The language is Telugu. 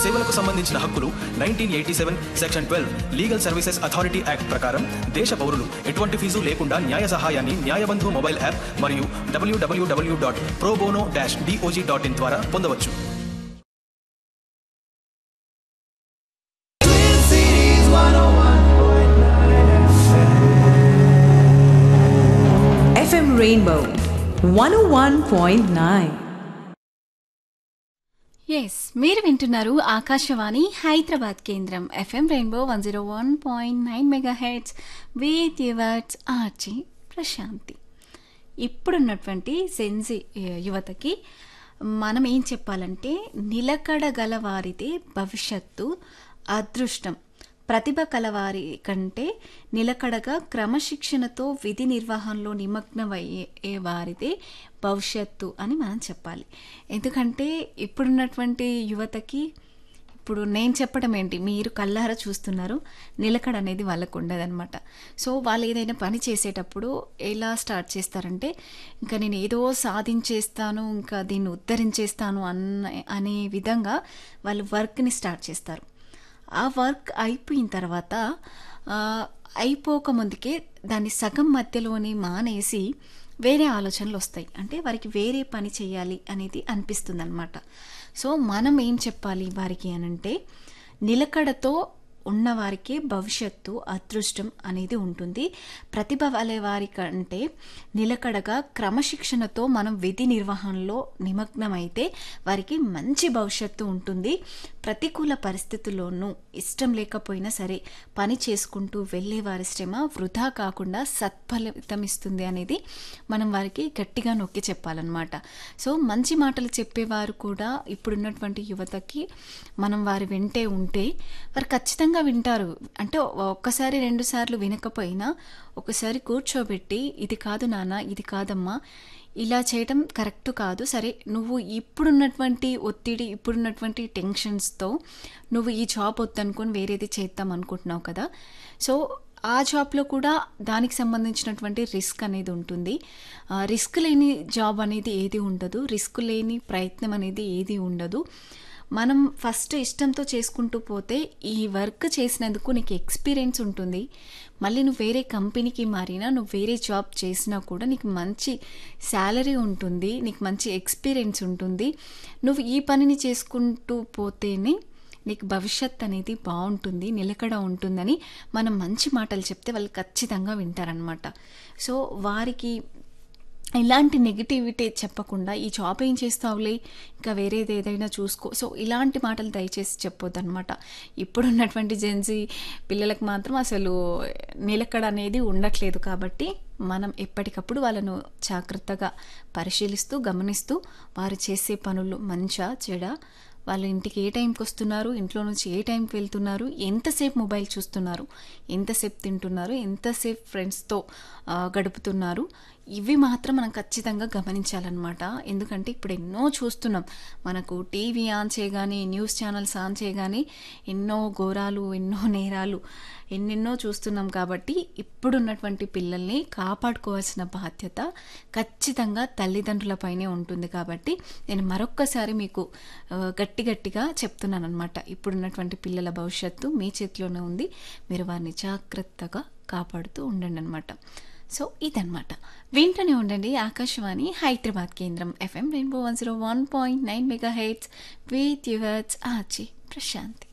సేవలకు సంబంధించిన హక్కులు nineteen eighty seven section twelve legal services authority act ప్రకారం దేశ పౌరులు ఎటువంటి ఫీజు లేకుండా న్యాయ సహాయాన్ని న్యాయబంధు మొబైల్ యాప్ మరియు డబ్ల్యూడబ్ల్యూడబ్ల్యూ dot pro bono dash DOJ dot in ద్వారా పొందవచ్చు FM Rainbow 101.9. ఎస్ మీరు వింటున్నారు ఆకాశవాణి హైదరాబాద్ కేంద్రం FM rainbow one zero one point nine megahertz with yours Archi Prashanti ఇప్పుడున్నటువంటి సెన్సి యువతకి మనం ఏం చెప్పాలంటే నిలకడ గల వారిదే భవిష్యత్తు అదృష్టం ప్రతిభ కలవారి కంటే నిలకడగా క్రమశిక్షణతో విధి నిర్వహణలో నిమగ్నమయ్యే వారిదే భవిష్యత్తు అని మనం చెప్పాలి ఎందుకంటే ఇప్పుడున్నటువంటి యువతకి ఇప్పుడు నేను చెప్పడం ఏంటి మీరు కళ్ళారా చూస్తున్నారు నిలకడ అనేది వాళ్ళకు ఉండదన్నమాట సో వాళ్ళు ఏదైనా పని చేసేటప్పుడు ఎలా స్టార్ట్ చేస్తారంటే ఇంకా నేను ఏదో సాధించేస్తాను ఇంకా దీన్ని ఉద్ధరించేస్తాను అన్న అనే విధంగా వాళ్ళు వర్క్ని స్టార్ట్ చేస్తారు ఆ వర్క్ అయిపోయిన తర్వాత ఆ, అయిపోక ముందుకే దాన్ని సగం మధ్యలోనే మానేసి వేరే ఆలోచనలు వస్తాయి అంటే వారికి వేరే పని చేయాలి అనేది అనిపిస్తుంది అనమాట సో మనం ఏం చెప్పాలి వారికి అనంటే నిలకడతో ఉన్నవారికే భవిష్యత్తు అదృష్టం అనేది ఉంటుంది ప్రతిభ వలె వారి కంటే నిలకడగా క్రమశిక్షణతో మనం విధి నిర్వహణలో నిమగ్నమైతే వారికి మంచి భవిష్యత్తు ఉంటుంది ప్రతికూల పరిస్థితుల్లోనూ ఇష్టం లేకపోయినా సరే పని చేసుకుంటూ వెళ్ళే వారి శ్రమ వృధా కాకుండా సత్ఫలితం ఇస్తుంది అనేది మనం వారికి గట్టిగా నొక్కి చెప్పాలన్నమాట సో మంచి మాటలు చెప్పేవారు కూడా ఇప్పుడున్నటువంటి యువతకి మనం వారి వెంటే ఉంటే వారు ఖచ్చితంగా వింటారు అంటే ఒక్కసారి రెండు సార్లు వినకపోయినా ఒకసారి కూర్చోబెట్టి ఇది కాదు నాన్న ఇది కాదమ్మా ఇలా చేయటం కరెక్ట్ కాదు సరే నువ్వు ఇప్పుడున్నటువంటి ఒత్తిడి ఇప్పుడున్నటువంటి టెన్షన్స్తో నువ్వు ఈ జాబ్ వద్దనుకొని వేరేది చేద్దాం అనుకుంటున్నావు కదా సో ఆ జాబ్లో కూడా దానికి సంబంధించినటువంటి రిస్క్ అనేది ఉంటుంది ఆ, రిస్క్ లేని జాబ్ అనేది ఏది ఉండదు రిస్క్ లేని ప్రయత్నం అనేది ఏది ఉండదు మనం ఫస్ట్ ఇష్టంతో చేసుకుంటూ పోతే ఈ వర్క్ చేసినందుకు నీకు ఎక్స్పీరియన్స్ ఉంటుంది మళ్ళీ నువ్వు వేరే కంపెనీకి మారినా నువ్వు వేరే జాబ్ చేసినా కూడా నీకు మంచి శాలరీ ఉంటుంది నీకు మంచి ఎక్స్పీరియన్స్ ఉంటుంది నువ్వు ఈ పనిని చేసుకుంటూ పోతేనే నీకు భవిష్యత్ అనేది బాగుంటుంది నిలకడ ఉంటుందని మనం మంచి మాటలు చెప్తే వాళ్ళు ఖచ్చితంగా వింటారనమాట సో వారికి ఇలాంటి నెగిటివిటీ చెప్పకుండా ఈ జాబ్ ఏం చేస్తావులే ఇంకా వేరేది ఏదైనా చూసుకో సో ఇలాంటి మాటలు దయచేసి చెప్పొద్దు అనమాట ఇప్పుడున్నటువంటి జెన్జీ పిల్లలకు మాత్రం అసలు నిలకడ అనేది ఉండట్లేదు కాబట్టి మనం ఎప్పటికప్పుడు వాళ్ళను జాగ్రత్తగా పరిశీలిస్తూ గమనిస్తూ వారు చేసే పనులు మంచా చెడ వాళ్ళు ఇంటికి ఏ టైంకి వస్తున్నారు ఇంట్లో నుంచి ఏ టైంకి వెళ్తున్నారు ఎంతసేపు మొబైల్ చూస్తున్నారు ఎంతసేపు తింటున్నారు ఎంతసేపు ఫ్రెండ్స్తో ఆ, గడుపుతున్నారు ఇవి మాత్రం మనం ఖచ్చితంగా గమనించాలన్నమాట ఎందుకంటే ఇప్పుడు ఎన్నో చూస్తున్నాం మనకు టీవీ ఆన్ చేయగానే న్యూస్ ఛానల్స్ ఆన్ చేయగానే ఎన్నో ఘోరాలు ఎన్నో నేరాలు ఎన్నెన్నో చూస్తున్నాం కాబట్టి ఇప్పుడున్నటువంటి పిల్లల్ని కాపాడుకోవాల్సిన బాధ్యత ఖచ్చితంగా తల్లిదండ్రులపైనే ఉంటుంది కాబట్టి నేను మరొక్కసారి మీకు ఆ, గట్టి గట్టిగా చెప్తున్నాను అనమాట ఇప్పుడున్నటువంటి పిల్లల భవిష్యత్తు మీ చేతిలోనే ఉంది మీరు వారిని జాగ్రత్తగా కాపాడుతూ ఉండండి అనమాట సో ఇదన్నమాట వింటూనే ఉండండి ఆకాశవాణి హైదరాబాద్ కేంద్రం FM rainbow one zero one point nine megahertz with yours Archi Prashanti